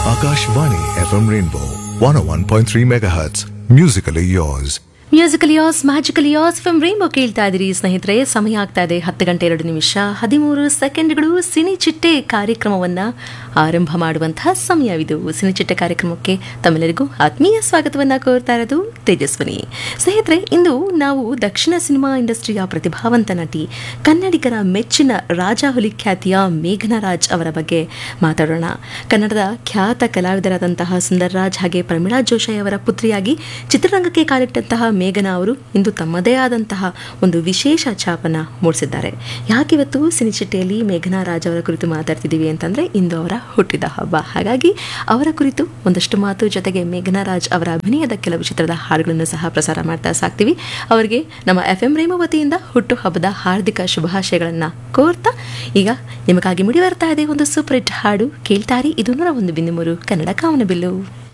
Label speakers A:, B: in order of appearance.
A: Akashvani FM Rainbow 101.3 MHz. Musically yours.
B: Musical yours magical yours FM rainbow ಕೇಳ್ತಾ ಇದ್ದೀರಿ ಸ್ನೇಹಿತರೆ ಸಮಯ ಆಗ್ತಾ ಇದೆ ಹತ್ತು ಗಂಟೆ ಎರಡು ನಿಮಿಷ ಹದಿಮೂರು ಸೆಕೆಂಡ್ಗಳು ಸಿನಿ ಚಿಟ್ಟೆ ಕಾರ್ಯಕ್ರಮವನ್ನು ಆರಂಭ ಮಾಡುವಂತಹ ಸಮಯವಿದು ಸಿನಿ ಚಿಟ್ಟೆ ಕಾರ್ಯಕ್ರಮಕ್ಕೆ ತಮ್ಮೆಲ್ಲರಿಗೂ ಆತ್ಮೀಯ ಸ್ವಾಗತವನ್ನು ಕೋರ್ತಾ ಇರೋದು ತೇಜಸ್ವಿನಿ ಸ್ನೇಹಿತರೆ ಇಂದು ನಾವು ದಕ್ಷಿಣ ಸಿನಿಮಾ ಇಂಡಸ್ಟ್ರಿಯ ಪ್ರತಿಭಾವಂತ ನಟಿ ಕನ್ನಡಿಗರ ಮೆಚ್ಚಿನ ರಾಜಾಹುಲಿ ಖ್ಯಾತಿಯ ಮೇಘನಾ ರಾಜ್ ಅವರ ಬಗ್ಗೆ ಮಾತಾಡೋಣ ಕನ್ನಡದ ಖ್ಯಾತ ಕಲಾವಿದರಾದಂತಹ ಸುಂದರ್ರಾಜ್ ಹಾಗೆ ಪ್ರಮೀಳಾ ಜೋಶಿ ಅವರ ಪುತ್ರಿಯಾಗಿ ಚಿತ್ರರಂಗಕ್ಕೆ ಕಾಲಿಟ್ಟಂತಹ ಮೇಘನಾ ಅವರು ಇಂದು ತಮ್ಮದೇ ಆದಂತಹ ಒಂದು ವಿಶೇಷ ಛಾಪನ ಮೂಡಿಸಿದ್ದಾರೆ ಯಾಕಿವತ್ತು ಸಿನಿಚಿಟ್ಟೆಯಲ್ಲಿ ಮೇಘನಾ ರಾಜ್ ಅವರ ಕುರಿತು ಮಾತಾಡ್ತಿದ್ದೀವಿ ಅಂತಂದ್ರೆ ಇಂದು ಅವರ ಹುಟ್ಟಿದ ಹಬ್ಬ ಹಾಗಾಗಿ ಅವರ ಕುರಿತು ಒಂದಷ್ಟು ಮಾತು ಜೊತೆಗೆ ಮೇಘನಾ ರಾಜ್ ಅವರ ಅಭಿನಯದ ಕೆಲವು ಚಿತ್ರದ ಹಾಡುಗಳನ್ನು ಸಹ ಪ್ರಸಾರ ಮಾಡ್ತಾ ಸಾಕ್ತೀವಿ ಅವರಿಗೆ ನಮ್ಮ ಎಫ್ ಎಂ ರೇಮ ವತಿಯಿಂದ ಹುಟ್ಟು ಹಬ್ಬದ ಹಾರ್ದಿಕ ಶುಭಾಶಯಗಳನ್ನು ಕೋರ್ತಾ ಈಗ ನಿಮಗಾಗಿ ಮುಡಿ ಬರ್ತಾ ಇದೆ ಒಂದು ಸೂಪರ್ ಹಿಟ್ ಹಾಡು ಕೇಳ್ತಾರಿ ಇದು ನೂರ ಒಂದು ಬಿಂದು ಮೂರು ಕನ್ನಡ ಕಾವನಬಿಲ್ಲು